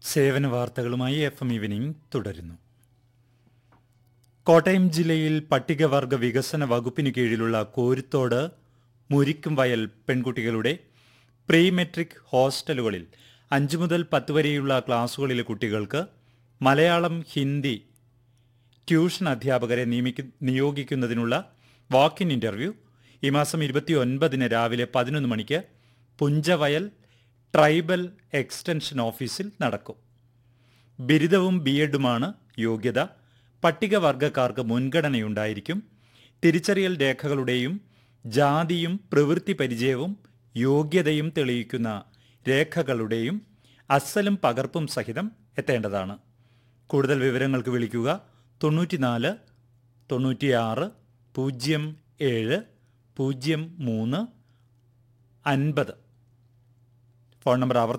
സേവന വാർത്തകളുമായി F M evening തുടരുന്നു കോട്ടയം ജില്ലയിൽ പട്ടികവർഗ വികസന വകുപ്പിന് കീഴിലുള്ള കോരുത്തോട് മുരിക്കും വയൽ പെൺകുട്ടികളുടെ പ്രീ മെട്രിക് ഹോസ്റ്റലുകളിൽ അഞ്ചു മുതൽ പത്ത് വരെയുള്ള ക്ലാസുകളിലെ കുട്ടികൾക്ക് മലയാളം ഹിന്ദി ട്യൂഷൻ അധ്യാപകരെ നിയമിക്കു നിയോഗിക്കുന്നതിനുള്ള വാക്കിൻ ഇന്റർവ്യൂ ഈ മാസം ഇരുപത്തിയൊൻപതിന് രാവിലെ പതിനൊന്ന് മണിക്ക് പുഞ്ചവയൽ ട്രൈബൽ എക്സ്റ്റൻഷൻ ഓഫീസിൽ നടക്കും ബിരുദവും ബി എഡുമാണ് യോഗ്യത പട്ടികവർഗക്കാർക്ക് മുൻഗണനയുണ്ടായിരിക്കും തിരിച്ചറിയൽ രേഖകളുടെയും ജാതിയും പ്രവൃത്തി പരിചയവും യോഗ്യതയും തെളിയിക്കുന്ന രേഖകളുടെയും അസലും പകർപ്പും സഹിതം എത്തേണ്ടതാണ് കൂടുതൽ വിവരങ്ങൾക്ക് വിളിക്കുക തൊണ്ണൂറ്റിനാല് തൊണ്ണൂറ്റിയാറ് പൂജ്യം ഏഴ് പൂജ്യം മൂന്ന് അൻപത് ഫോൺ നമ്പർ ആവർത്തി